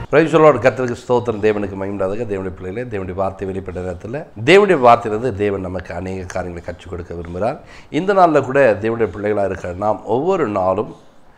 பிரைசலோட கர்த்தருக்கு ஸ்தோத்திரம் தேவனுக்கு மகிழ்ந்தாதாக தேவனுடைய பிள்ளைகளே தேவனுடைய வார்த்தை வெளிப்பட்ட நேரத்தில் தேவனுடைய வார்த்தையிலிருந்து தேவன் நமக்கு அநேக காரியங்களை கற்றுக் கொடுக்க விரும்புகிறார் இந்த நாளில் கூட தேவனுடைய பிள்ளைகளாக இருக்கிற நாம் ஒவ்வொரு நாளும்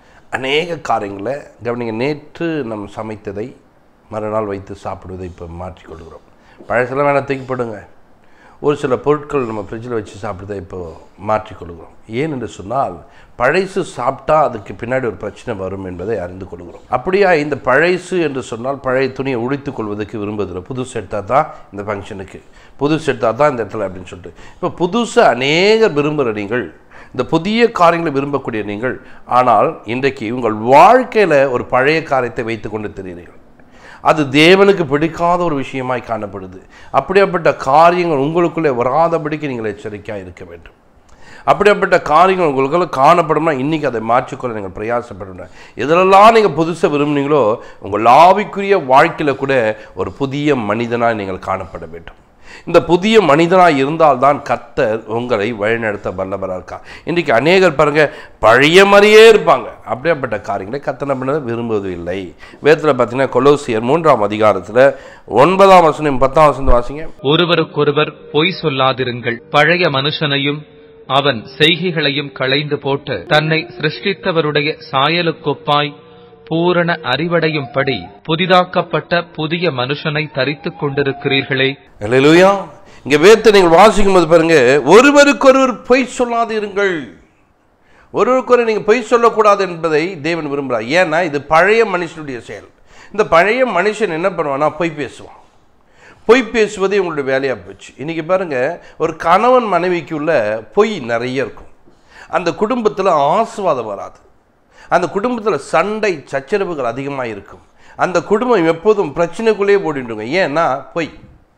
அநேக காரியங்களை கவனிங்க நேற்று நம் சமைத்ததை மறுநாள் வைத்து சாப்பிடுவதை இப்போ மாற்றிக்கொள்கிறோம் பழசெல்லாம் வேணால் தூக்கி போடுங்க ஒரு சில பொருட்கள் நம்ம ஃப்ரிட்ஜில் வச்சு சாப்பிட்றதை இப்போ மாற்றிக்கொள்கிறோம் ஏன் என்று சொன்னால் பழைசு சாப்பிட்டா அதுக்கு பின்னாடி ஒரு பிரச்சனை வரும் என்பதை அறிந்து கொள்கிறோம் அப்படியா இந்த பழைசு என்று சொன்னால் பழைய துணியை உழித்துக் கொள்வதற்கு விரும்புதில்லை புதுசு எடுத்தால் தான் இந்த ஃபங்க்ஷனுக்கு புதுசு எடுத்தால் தான் இந்த இடத்துல அப்படின்னு சொல்லிட்டு இப்போ புதுசு அநேகர் விரும்புகிற நீங்கள் இந்த புதிய காரியங்களை விரும்பக்கூடிய நீங்கள் ஆனால் இன்றைக்கு உங்கள் வாழ்க்கையில் ஒரு பழைய காரியத்தை வைத்துக்கொண்டு தெரிகிறீர்கள் அது தேவனுக்கு பிடிக்காத ஒரு விஷயமாய் காணப்படுது அப்படியாப்பட்ட காரியங்கள் உங்களுக்குள்ளே வராதபடிக்கு நீங்கள் எச்சரிக்கையாக இருக்க வேண்டும் அப்படியாப்பட்ட காரியங்கள் உங்களுக்குள்ள காணப்படும்னா இன்றைக்கி அதை மாற்றிக்கொள்ள நீங்கள் பிரயாசப்படணும் எதிலெல்லாம் நீங்கள் புதுசாக விரும்புனீங்களோ உங்கள் ஆவிக்குரிய வாழ்க்கையில் கூட ஒரு புதிய மனிதனாக நீங்கள் காணப்பட வேண்டும் இந்த புதிய மனிதனாக இருந்தால்தான் கர்த்தர் உங்களை வழிநடத்த வல்லவராக இருக்கா இன்றைக்கி அநேகர் பாருங்க பழைய மாதிரியே இருப்பாங்க அப்படியாப்பட்ட காரியங்களை கத்தனை பண்ணதை விரும்புவது இல்லை வேதத்தில் பார்த்தீங்கன்னா கொலோசியர் மூன்றாம் அதிகாரத்தில் ஒன்பதாம் வசனம் பத்தாம் வசனம் வாசிங்க ஒருவருக்கொருவர் பொய் சொல்லாதிருங்கள் பழைய மனுஷனையும் அவன் செய்கைகளையும் களைந்து போட்டு தன்னை சிருஷ்டித்தவருடைய சாயலுக்கொப்பாய் பூரண அறிவடையும்படி புதிதாக்கப்பட்ட புதிய மனுஷனை தரித்துக் கொண்டிருக்கிறீர்களே அல்லேலூயா இங்கே வேதத்தை நீங்கள் வாசிக்கும் போது பாருங்க ஒருவருக்கொருவர் பொய் சொல்லாதிருங்கள் ஒருவருக்கொரு நீங்கள் பொய் சொல்லக்கூடாது என்பதை தேவன் விரும்புகிறார் ஏன்னா இது பழைய மனுஷனுடைய செயல் இந்த பழைய மனுஷன் என்ன பண்ணுவான்னா பொய் பேசுவான் பொய் பேசுவதே உங்களுடைய வேலையாக போச்சு இன்றைக்கி பாருங்கள் ஒரு கணவன் மனைவிக்குள்ள பொய் நிறைய இருக்கும் அந்த குடும்பத்தில் ஆசுவாதம் வராது அந்த குடும்பத்தில் சண்டை சச்சரவுகள் அதிகமாக இருக்கும் அந்த குடும்பம் எப்போதும் பிரச்சனைக்குள்ளேயே போட்டுருங்க ஏன்னா பொய்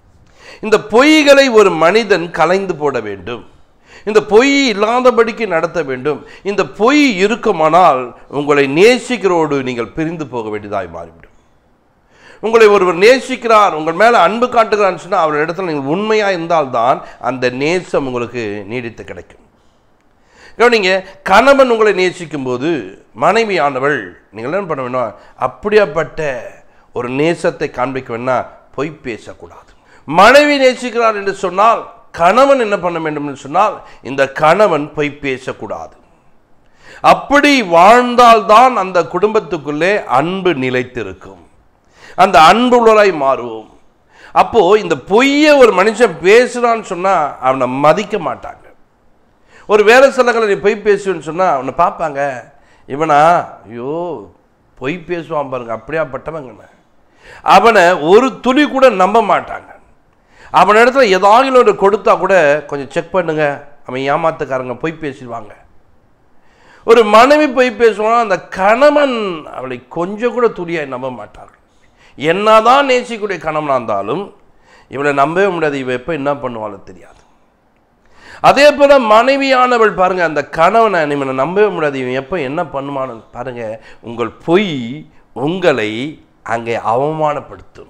இந்த பொய்களை ஒரு மனிதன் கலைந்து போட வேண்டும் இந்த பொய் இல்லாதபடிக்கு நடத்த வேண்டும் இந்த பொய் இருக்குமானால் உங்களை நேசிக்கிறோடு நீங்கள் பிரிந்து போக வேண்டியதாய் மாறிவிடும் உங்களை ஒருவர் நேசிக்கிறார் உங்கள் மேலே அன்பு காட்டுகிறான்னு சொன்னால் அவர் இடத்துல நீங்கள் உண்மையாக இருந்தால்தான் அந்த நேசம் உங்களுக்கு நீடித்து கிடைக்கும் கவனிங்க கணவன் உங்களை நேசிக்கும் போது மனைவியானவள் நீங்கள் என்ன பண்ண வேணும் அப்படியாப்பட்ட ஒரு நேசத்தை காண்பிக்க வேணா பொய் பேசக்கூடாது மனைவி நேசிக்கிறார் என்று சொன்னால் கணவன் என்ன பண்ண வேண்டும் என்று சொன்னால் இந்த கணவன் பொய் பேசக்கூடாது அப்படி வாழ்ந்தால்தான் அந்த குடும்பத்துக்குள்ளே அன்பு நிலைத்திருக்கும் அந்த அன்புள்ளராய் மாறுவோம் அப்போ இந்த பொய்யை ஒரு மனுஷன் பேசுறான்னு சொன்னா அவனை மதிக்க மாட்டாங்க ஒரு வேலை ஸ்தலங்களை நீ பொய் பேசுவேன்னு சொன்னா அவனை பார்ப்பாங்க இவனா ஐயோ பொய் பேசுவான் பாருங்க அப்படியாப்பட்டவங்க அவனை ஒரு துளி கூட நம்ப மாட்டாங்க அவன் இடத்துல ஏதாவது ஒன்று கொடுத்தா கூட கொஞ்சம் செக் பண்ணுங்க அவன் ஏமாத்துக்காரங்க பொய் பேசிடுவாங்க ஒரு மனைவி பொய் பேசுவான் அந்த கணவன் அவளை கொஞ்சம் கூட துளியாய் நம்ப மாட்டார்கள் என்னதான் நேசிக்கூடிய கணவனாக இருந்தாலும் இவளை நம்பவே முடியாது இவ எப்போ என்ன பண்ணுவாளோ தெரியாது அதே போல மனைவியானவள் பாருங்க அந்த கணவனை இவனை நம்பவே முடியாது இவன் எப்போ என்ன பண்ணுவான்னு பாருங்க உங்கள் பொய் உங்களை அங்கே அவமானப்படுத்தும்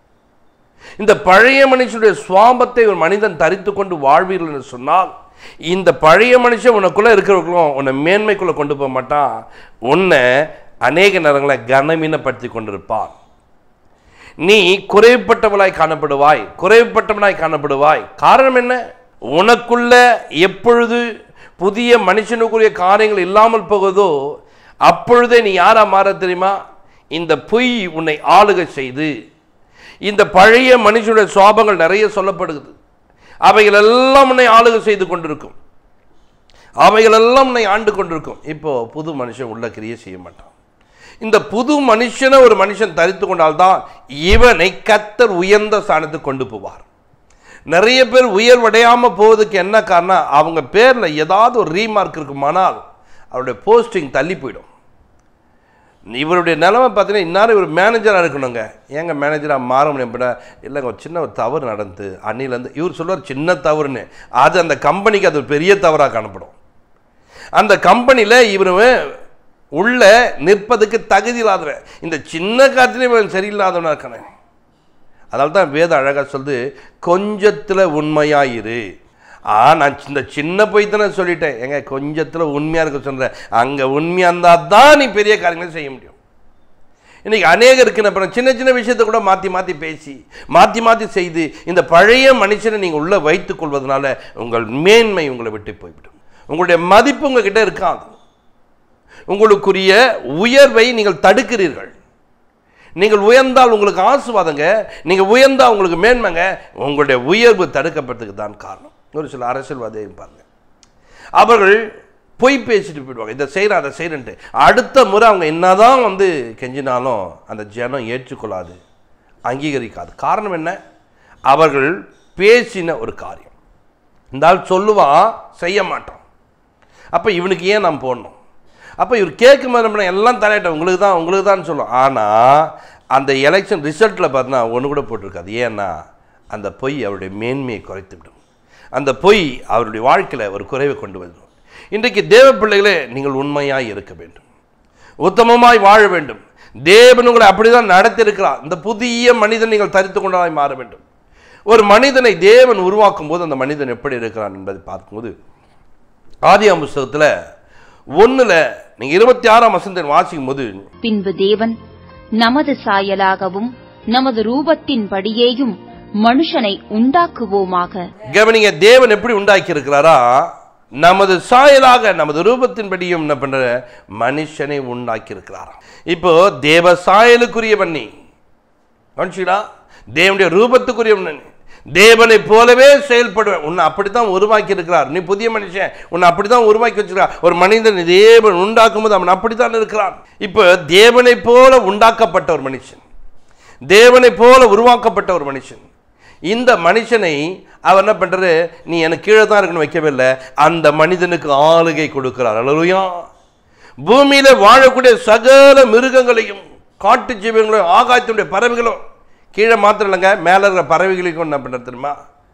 இந்த பழைய மனுஷனுடைய சுவாபத்தை ஒரு மனிதன் தரித்து கொண்டு வாழ்வீர்கள் என்று சொன்னால் இந்த பழைய மனுஷன் உனக்குள்ள இருக்கிறவர்களும் உன்னை மேன்மைக்குள்ள கொண்டு போக மாட்டான் உன்னை அநேக நேரங்களை கனவீனப்படுத்தி கொண்டிருப்பான் நீ குறைவுப்பட்டவளாய் காணப்படுவாய் குறைவுப்பட்டவனாய் காணப்படுவாய் காரணம் என்ன உனக்குள்ள எப்பொழுது புதிய மனுஷனுக்குரிய காரியங்கள் இல்லாமல் போகுதோ அப்பொழுதே நீ யாரா மாற தெரியுமா இந்த பொய் உன்னை ஆளுகை செய்து இந்த பழைய மனுஷனுடைய சுவாபங்கள் நிறைய சொல்லப்படுகிறது அவைகள் எல்லாம் உன்னை ஆளுகை செய்து கொண்டிருக்கும் அவைகள் எல்லாம் உன்னை ஆண்டு கொண்டிருக்கும் இப்போ புது மனுஷன் உள்ள கிரியை செய்ய மாட்டான் இந்த புது மனுஷனை ஒரு மனுஷன் தரித்து கொண்டால்தான் இவனை கத்தர் உயர்ந்த ஸ்தானத்துக்கு கொண்டு போவார் நிறைய பேர் உயர்வடையாம போவதுக்கு என்ன காரணம் அவங்க பேர்ல ஏதாவது ஒரு ரீமார்க் இருக்குமானால் அவருடைய போஸ்டிங் தள்ளி போயிடும் இவருடைய நிலைமை பார்த்தீங்கன்னா இன்னாரும் இவர் மேனேஜராக இருக்கணுங்க ஏங்க மேனேஜராக மாற முடியும் அப்படின்னா இல்லைங்க ஒரு சின்ன ஒரு தவறு நடந்து அன்னிலேருந்து இவர் சொல்லுவார் சின்ன தவறுன்னு அது அந்த கம்பெனிக்கு அது ஒரு பெரிய தவறாக காணப்படும் அந்த கம்பெனியில் இவர் உள்ள நிற்பதுக்கு தகுதி இல்லாதவன் இந்த சின்ன காலத்துலேயும் இவன் சரியில்லாதவனாக இருக்கானே அதனால தான் வேதம் அழகாக சொல்லுது கொஞ்சத்தில் உண்மையாயிரு ஆ நான் இந்த சின்ன போய் தானே சொல்லிட்டேன் எங்க கொஞ்சத்தில் உண்மையாக இருக்க சொல்கிறேன் அங்கே உண்மையாக இருந்தால் தான் நீ பெரிய காரியங்களை செய்ய முடியும் இன்னைக்கு அநேகருக்கு என்ன பண்ண சின்ன சின்ன விஷயத்தை கூட மாற்றி மாற்றி பேசி மாற்றி மாற்றி செய்து இந்த பழைய மனுஷனை நீங்கள் உள்ளே வைத்துக் கொள்வதனால உங்கள் மேன்மை உங்களை விட்டு போய்விடும் உங்களுடைய மதிப்பு உங்ககிட்ட இருக்காது உங்களுக்குரிய உயர்வை நீங்கள் தடுக்கிறீர்கள் நீங்கள் உயர்ந்தால் உங்களுக்கு ஆசுவாதங்க நீங்கள் உயர்ந்தால் உங்களுக்கு மேன்மைங்க உங்களுடைய உயர்வு தடுக்கப்பட்டதுக்கு தான் காரணம் ஒரு சில அரசியல்வாதியும் பாருங்க அவர்கள் பொய் பேசிட்டு போயிடுவாங்க இதை செய்கிறேன் அதை செய்கிறேன்ட்டு அடுத்த முறை அவங்க என்னதான் வந்து கெஞ்சினாலும் அந்த ஜனம் ஏற்றுக்கொள்ளாது அங்கீகரிக்காது காரணம் என்ன அவர்கள் பேசின ஒரு காரியம் இந்த ஆள் சொல்லுவான் செய்ய மாட்டான் அப்போ இவனுக்கு ஏன் நாம் போடணும் அப்போ இவர் கேட்கும் போது நம்ம எல்லாம் தலையிட்ட உங்களுக்கு தான் உங்களுக்கு தான் சொல்லும் ஆனால் அந்த எலெக்ஷன் ரிசல்ட்டில் பார்த்தா ஒன்று கூட போட்டிருக்காது ஏன்னா அந்த பொய் அவருடைய மேன்மையை குறைத்து விடும் அந்த பொய் அவருடைய வாழ்க்கையில் ஒரு குறைவை கொண்டு வந்துடும் இன்றைக்கு தேவ பிள்ளைகளே நீங்கள் உண்மையாய் இருக்க வேண்டும் உத்தமமாய் வாழ வேண்டும் தேவன் உங்களை அப்படிதான் நடத்தியிருக்கிறார் இந்த புதிய மனிதன் நீங்கள் தரித்து கொண்டதாய் மாற வேண்டும் ஒரு மனிதனை தேவன் உருவாக்கும் போது அந்த மனிதன் எப்படி இருக்கிறான் என்பதை பார்க்கும்போது ஆதியாம் புஸ்தகத்தில் ஒன்றில் நீங்கள் இருபத்தி ஆறாம் வசனத்தை வாசிக்கும் போது பின்பு தேவன் நமது சாயலாகவும் நமது ரூபத்தின்படியேயும் மனுஷனை உண்டாக்குவோமாக கவனிங்க தேவன் எப்படி உண்டாக்கி இருக்கிறாரா நமது சாயலாக நமது ரூபத்தின்படியும் என்ன பண்ற மனுஷனை உண்டாக்கி இருக்கிறாராம் இப்போ தேவ சாயலுக்குரியவன் நீ கவனிச்சீங்களா தேவனுடைய ரூபத்துக்குரியவன் நீ. தேவனை போலவே செயல்படுவேன் உன்னை அப்படித்தான் உருவாக்கி இருக்கிறார் நீ புதிய மனுஷன் உன்னை அப்படித்தான் உருவாக்கி வச்சிருக்கார் ஒரு மனிதன் தேவன் உண்டாக்கும் போது அவன் அப்படித்தான் இருக்கிறான் இப்போ தேவனை போல உண்டாக்கப்பட்ட ஒரு மனுஷன் தேவனை போல உருவாக்கப்பட்ட ஒரு மனுஷன் இந்த மனுஷனை அவர் என்ன பண்றாரு நீ எனக்கு கீழே தான் இருக்கணும் வைக்கவே இல்லை அந்த மனிதனுக்கு ஆளுகை கொடுக்கிறார் அல்லையா பூமியில வாழக்கூடிய சகல மிருகங்களையும் காட்டு ஜீவங்களையும் ஆகாயத்தினுடைய பறவைகளும் கீழே மாத்திரம் இல்லைங்க மேலே இருக்கிற பறவைகளையும் என்ன பண்ணுறது தெரியுமா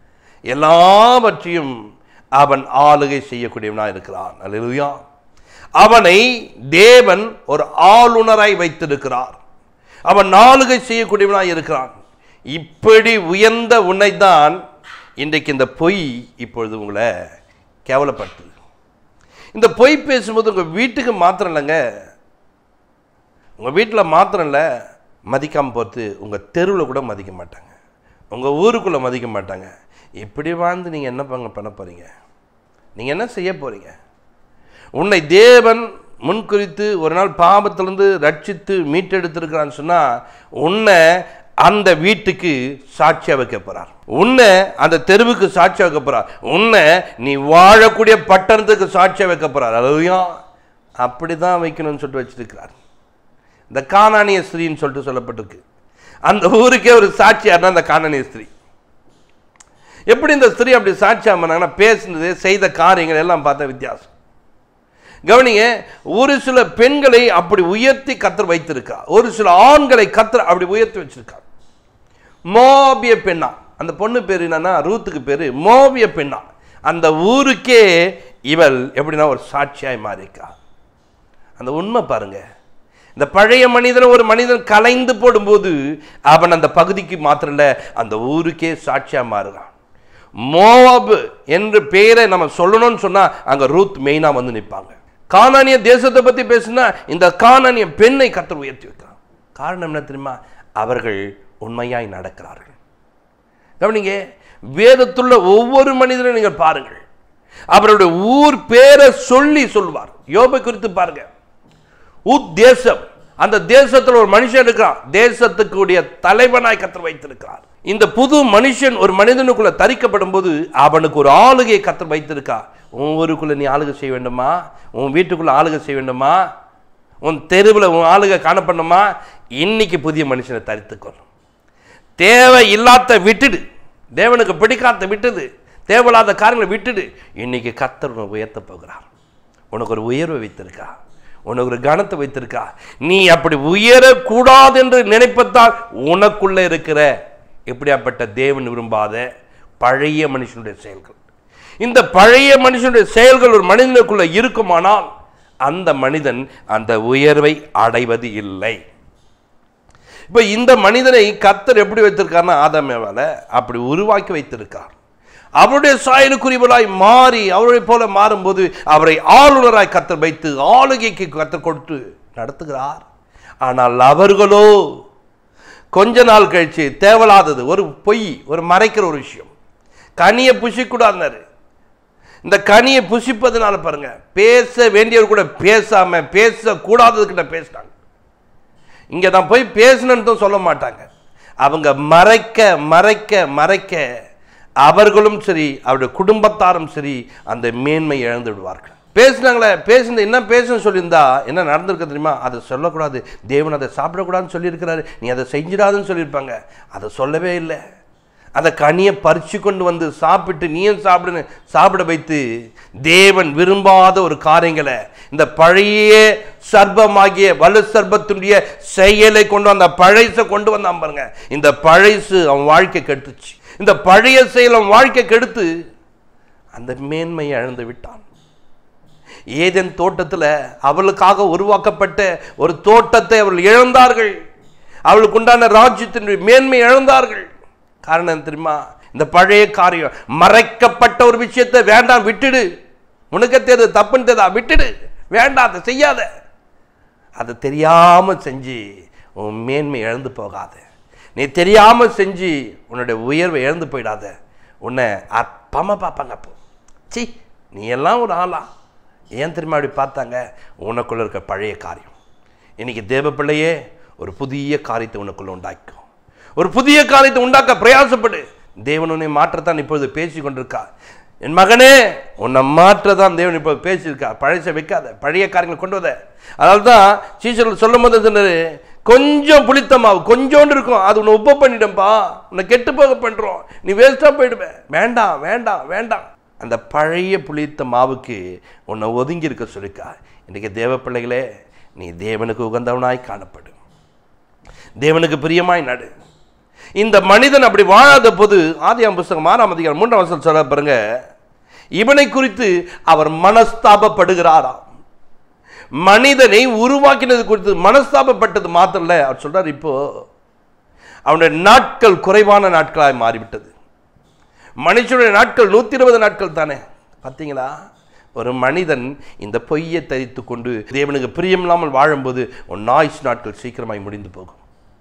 எல்லாவற்றையும் அவன் ஆளுகை செய்யக்கூடியவனா இருக்கிறான் அல்லையா அவனை தேவன் ஒரு ஆளுநராய் வைத்திருக்கிறார் அவன் ஆளுகை செய்யக்கூடியவனாய் இருக்கிறான் இப்படி உயர்ந்த உன்னைத்தான் இன்றைக்கு இந்த பொய் இப்பொழுது உங்களை கேவலப்படுத்துது இந்த பொய் பேசும்போது உங்கள் வீட்டுக்கு மாத்திரம் இல்லைங்க உங்கள் வீட்டில் மாத்திரம் இல்லை மதிக்காமல் போகிறது உங்கள் தெருவில் கூட மதிக்க மாட்டாங்க உங்கள் ஊருக்குள்ளே மதிக்க மாட்டாங்க இப்படி வாழ்ந்து நீங்கள் என்ன பண்ண பண்ண போகிறீங்க நீங்கள் என்ன செய்ய போகிறீங்க உன்னை தேவன் முன்குறித்து ஒரு நாள் பாபத்திலிருந்து ரட்சித்து மீட்டெடுத்திருக்கிறான்னு சொன்னால் உன்னை அந்த வீட்டுக்கு சாட்சியாக வைக்க போறார் உன்னை அந்த தெருவுக்கு சாட்சியாக வைக்க போறார் உன்னை நீ வாழக்கூடிய பட்டணத்துக்கு சாட்சியாக வைக்க போறார் அதுவும் அப்படி தான் வைக்கணும்னு சொல்லிட்டு வச்சிருக்கிறார் இந்த காணானிய ஸ்திரீன்னு சொல்லிட்டு சொல்லப்பட்டிருக்கு அந்த ஊருக்கே ஒரு சாட்சியார்னா அந்த காணானிய ஸ்திரீ எப்படி இந்த ஸ்திரீ அப்படி சாட்சியாக பண்ணாங்கன்னா பேசுனது செய்த காரியங்கள் எல்லாம் பார்த்த வித்தியாசம் கவனிங்க ஒரு சில பெண்களை அப்படி உயர்த்தி கத்தர் வைத்திருக்கார் ஒரு சில ஆண்களை கத்தர் அப்படி உயர்த்தி வச்சிருக்கார் மோபிய பெண்ணா அந்த பொண்ணு பேர் என்னன்னா ரூத்துக்கு பேரு மோபிய பெண்ணா அந்த ஊருக்கே இவள் எப்படின்னா ஒரு சாட்சியாய் மாறிக்கா அந்த உண்மை பாருங்க இந்த பழைய மனிதன் ஒரு மனிதன் கலைந்து போடும்போது அவன் அந்த பகுதிக்கு மாத்திரம் இல்ல அந்த ஊருக்கே சாட்சியா மாறுறான் மோவாபு என்று பெயரை நம்ம சொல்லணும்னு சொன்னா அங்க ரூத் மெயினா வந்து நிற்பாங்க கானானிய தேசத்தை பத்தி பேசுனா இந்த கானானிய பெண்ணை கத்தர் உயர்த்தி வைக்கிறான் காரணம் என்ன தெரியுமா அவர்கள் உண்மையாய் நடக்கிறார்கள் கவனிங்க வேதத்துள்ள ஒவ்வொரு மனிதரும் நீங்கள் பாருங்கள் அவருடைய ஊர் பேரை சொல்லி சொல்வார் யோபை குறித்து பாருங்க உத்தேசம் அந்த தேசத்தில் ஒரு மனுஷன் இருக்கிறான் தேசத்துக்குடைய தலைவனாய் கத்தர் வைத்திருக்கிறார் இந்த புது மனுஷன் ஒரு மனிதனுக்குள்ள தரிக்கப்படும் போது அவனுக்கு ஒரு ஆளுகையை கத்தர் வைத்திருக்கா உன் ஊருக்குள்ள நீ ஆளுகை செய்ய வேண்டுமா உன் வீட்டுக்குள்ள ஆளுகை செய்ய வேண்டுமா உன் தெருவில் உன் ஆளுகை காணப்படணுமா இன்னைக்கு புதிய மனுஷனை தரித்துக்கொள் தேவை இல்லாத விட்டுடு தேவனுக்கு பிடிக்காத விட்டுடு தேவையில்லாத காரியங்களை விட்டுடு இன்னைக்கு கத்தர் உன்னை உயர்த்த போகிறார் உனக்கு ஒரு உயர்வை வைத்திருக்கா உனக்கு ஒரு கனத்தை வைத்திருக்கா நீ அப்படி உயரக்கூடாது என்று நினைப்பதால் உனக்குள்ள இருக்கிற இப்படியாப்பட்ட தேவன் விரும்பாத பழைய மனுஷனுடைய செயல்கள் இந்த பழைய மனுஷனுடைய செயல்கள் ஒரு மனிதனுக்குள்ள இருக்குமானால் அந்த மனிதன் அந்த உயர்வை அடைவது இல்லை இப்போ இந்த மனிதனை கத்தர் எப்படி வைத்திருக்காருன்னா ஆதாமேவால அப்படி உருவாக்கி வைத்திருக்கார் அவருடைய சாயலுக்குரியவராய் மாறி அவரை போல மாறும்போது அவரை ஆளுநராய் கத்தர் வைத்து ஆளுகைக்கு கத்தர் கொடுத்து நடத்துகிறார் ஆனால் அவர்களோ கொஞ்ச நாள் கழிச்சு தேவையில்லாதது ஒரு பொய் ஒரு மறைக்கிற ஒரு விஷயம் கனியை புசிக்கூடாதுனாரு இந்த கனியை புசிப்பதனால பாருங்க பேச வேண்டியவர் கூட பேசாம பேசக்கூடாததுக்கிட்ட பேசினாங்க இங்க தான் போய் பேசணுன்னு தான் சொல்ல மாட்டாங்க அவங்க மறைக்க மறைக்க மறைக்க அவர்களும் சரி அவருடைய குடும்பத்தாரும் சரி அந்த மேன்மை இழந்து விடுவார்கள் பேசுனாங்களே பேசுனது என்ன பேசணும்னு சொல்லியிருந்தா என்ன நடந்திருக்க தெரியுமா அதை சொல்லக்கூடாது தேவன் அதை சாப்பிடக்கூடாதுன்னு சொல்லியிருக்கிறாரு நீ அதை செஞ்சிடாதுன்னு சொல்லியிருப்பாங்க அதை சொல்லவே இல்லை அந்த கனியை பறிச்சு கொண்டு வந்து சாப்பிட்டு நீயும் சாப்பிடுன்னு சாப்பிட வைத்து தேவன் விரும்பாத ஒரு காரியங்களை இந்த பழைய சர்ப்பமாகிய வலு சர்ப்பத்துடைய செயலை கொண்டு அந்த பழைசை கொண்டு வந்தான் பாருங்க இந்த பழைசு அவன் வாழ்க்கை கெடுத்துச்சு இந்த பழைய செயல் அவன் வாழ்க்கை கெடுத்து அந்த மேன்மையை இழந்து விட்டான் ஏதேன் தோட்டத்தில் அவளுக்காக உருவாக்கப்பட்ட ஒரு தோட்டத்தை அவர்கள் இழந்தார்கள் அவளுக்கு உண்டான ராஜ்யத்தினுடைய மேன்மை இழந்தார்கள் காரணம் என்ன தெரியுமா இந்த பழைய காரியம் மறைக்கப்பட்ட ஒரு விஷயத்தை வேண்டாம் விட்டுடு உனக்கு தெரியாது தப்புன்னு தெரியுதா விட்டுடு வேண்டாம் அதை செய்யாத அதை தெரியாம செஞ்சு உன் மேன்மை இழந்து போகாத நீ தெரியாம செஞ்சு உன்னுடைய உயர்வை இழந்து போயிடாத உன்னை அற்பமா பார்ப்பாங்க அப்போ சி நீ எல்லாம் ஒரு ஆளா ஏன் தெரியுமா அப்படி பார்த்தாங்க உனக்குள்ள இருக்க பழைய காரியம் இன்னைக்கு தேவ பிள்ளையே ஒரு புதிய காரியத்தை உனக்குள்ள உண்டாக்கும் ஒரு புதிய காரியத்தை உண்டாக்க பிரயாசப்படு தேவன் உன்னை மாற்றத்தான் இப்பொழுது பேசி கொண்டிருக்கா என் மகனே உன்னை மாற்ற தான் தேவன் இப்போ பேசியிருக்கா பழைச வைக்காத பழைய காரியங்களை கொண்டு வத அதனால தான் சீசர்கள் சொல்லும் போது சொன்னாரு கொஞ்சம் புளித்த மாவு கொஞ்சோண்டு இருக்கும் அது உன்னை உப்பு பண்ணிடும்பா உன்னை கெட்டு போக பண்ணுறோம் நீ வேஸ்ட்டாக போயிடுவேன் வேண்டாம் வேண்டாம் வேண்டாம் அந்த பழைய புளித்த மாவுக்கு உன்னை ஒதுங்கி இருக்க சொல்லிக்கா இன்றைக்கி தேவ பிள்ளைகளே நீ தேவனுக்கு உகந்தவனாய் காணப்படும் தேவனுக்கு பிரியமாய் நடு இந்த மனிதன் அப்படி வாழாத போது ஆதியாம் புஸ்தகம் ஆறாம் அதிகாரம் மூன்றாம் வசனம் சொல்ல பாருங்க இவனை குறித்து அவர் மனஸ்தாபப்படுகிறாராம் மனிதனை உருவாக்கினது குறித்து மனஸ்தாபப்பட்டது மாத்திரம் இல்ல அவர் சொல்றார் இப்போ அவனுடைய நாட்கள் குறைவான நாட்களாய் மாறிவிட்டது மனுஷனுடைய நாட்கள் நூத்தி இருபது நாட்கள் தானே பார்த்தீங்களா ஒரு மனிதன் இந்த பொய்யை தரித்து கொண்டு தேவனுக்கு பிரியமில்லாமல் வாழும்போது உன் நாய்ஸ் நாட்கள் சீக்கிரமாய் முடிந்து போகும்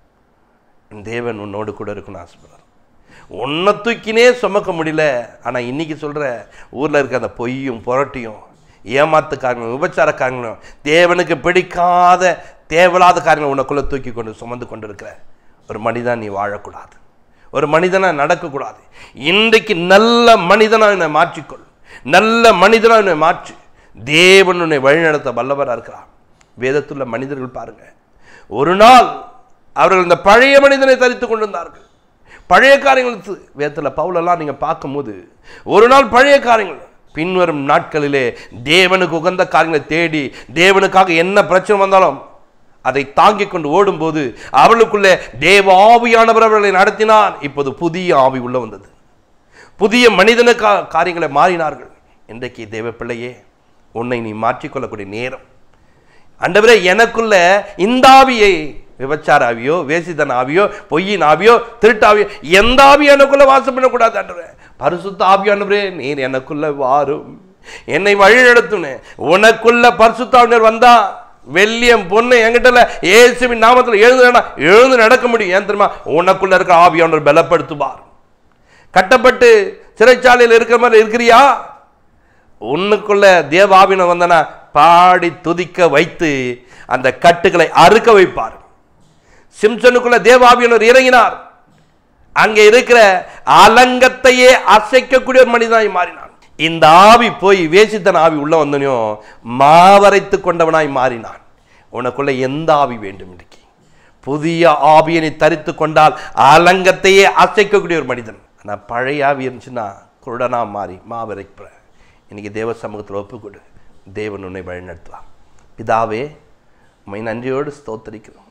உன் தேவன் உன்னோடு கூட இருக்குன்னு ஆசைப்படுறார் உன்னை தூக்கினே சுமக்க முடியல ஆனால் இன்னைக்கு சொல்கிற ஊரில் இருக்க அந்த பொய்யும் புரட்டியும் ஏமாத்துக்காரங்களும் விபச்சாரக்காரங்களும் தேவனுக்கு பிடிக்காத தேவையில்லாத காரியங்களை உனக்குள்ளே தூக்கி கொண்டு சுமந்து கொண்டு இருக்கிற ஒரு மனிதன் நீ வாழக்கூடாது ஒரு மனிதனா நடக்கக்கூடாது இன்றைக்கு நல்ல மனிதனாக என்னை மாற்றிக்கொள் நல்ல மனிதனாக என்னை மாற்று தேவன் உன்னை வழிநடத்த வல்லவராக இருக்கிறார் வேதத்துள்ள மனிதர்கள் பாருங்க ஒரு நாள் அவர்கள் இந்த பழைய மனிதனை தரித்து கொண்டிருந்தார்கள் பழைய காரியங்கள் வேதத்தில் பவுலெல்லாம் நீங்கள் பார்க்கும்போது ஒரு நாள் பழைய காரியங்கள் பின்வரும் நாட்களிலே தேவனுக்கு உகந்த காரியங்களை தேடி தேவனுக்காக என்ன பிரச்சனை வந்தாலும் அதை தாங்கிக் கொண்டு ஓடும்போது அவளுக்குள்ளே தேவ ஆவியானவர் அவர்களை நடத்தினார் இப்போது புதிய ஆவி உள்ள வந்தது புதிய மனிதன கா காரியங்களை மாறினார்கள் இன்றைக்கு தேவ பிள்ளையே உன்னை நீ மாற்றிக்கொள்ளக்கூடிய நேரம் அண்டவரே எனக்குள்ள இந்த ஆவியை விபச்சார ஆவியோ வேசித்தன ஆவியோ பொய்யின் ஆவியோ திருட்டாவியோ எந்த ஆவி எனக்குள்ள வாசம் பண்ணக்கூடாது அன்றவரே பரிசுத்த ஆவியானவரே நீர் எனக்குள்ள வாரும் என்னை வழி நடத்துனே உனக்குள்ள பரிசுத்தாவினர் வந்தா வெள்ளியம் பொண்ணு என்கிட்ட ஏசுவின் நாமத்தில் எழுந்து எழுந்து நடக்க முடியும் ஏன் தெரியுமா உனக்குள்ள இருக்கிற ஆவியானவர் பலப்படுத்துவார் கட்டப்பட்டு சிறைச்சாலையில் இருக்கிற மாதிரி இருக்கிறியா உன்னுக்குள்ள தேவாவின வந்தனா பாடி துதிக்க வைத்து அந்த கட்டுகளை அறுக்க வைப்பார் சிம்சனுக்குள்ள தேவாவியனர் இறங்கினார் அங்கே இருக்கிற அலங்கத்தையே அசைக்கக்கூடிய ஒரு மனிதனாய் மாறினான் இந்த ஆவி போய் வேசித்தன ஆவி உள்ள வந்தனையும் மாவரைத்து கொண்டவனாய் மாறினான் உனக்குள்ள எந்த ஆவி வேண்டும் இன்றைக்கு புதிய ஆவியனை தரித்து கொண்டால் அலங்கத்தையே அசைக்கக்கூடிய ஒரு மனிதன் ஆனால் பழைய ஆவி இருந்துச்சுன்னா குருடனா மாறி மாவரைக்கிற இன்னைக்கு தேவ சமூகத்தில் ஒப்புக்கொடு தேவன் உன்னை வழிநடத்துவார் பிதாவே உண்மை நன்றியோடு ஸ்தோத்தரிக்கிறோம்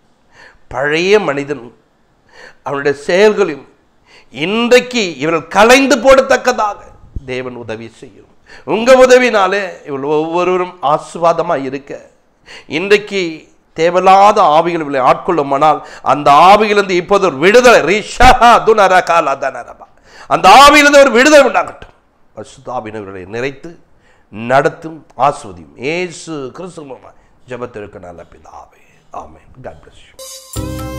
பழைய மனிதன் அவனுடைய செயல்களையும் இன்றைக்கு இவர்கள் கலைந்து போடத்தக்கதாக தேவன் உதவி செய்யும் உங்க உதவினாலே இவள் ஒவ்வொருவரும் ஆசுவாதமா இருக்க இன்றைக்கு தேவையில்லாத ஆவிகள் இவளை ஆட்கொள்ளுமானால் அந்த ஆவியிலிருந்து இப்போது ஒரு விடுதலை ரிஷா துனர காலதனரபா அந்த ஆவியிலிருந்து ஒரு விடுதலை உண்டாகட்டும் பசுதாபினவர்களை நிறைத்து நடத்தும் ஆஸ்வதியும் ஏசு கிறிஸ்துவ ஜபத்திற்கு நல்ல பிதாவே ஆமென் காட் bless you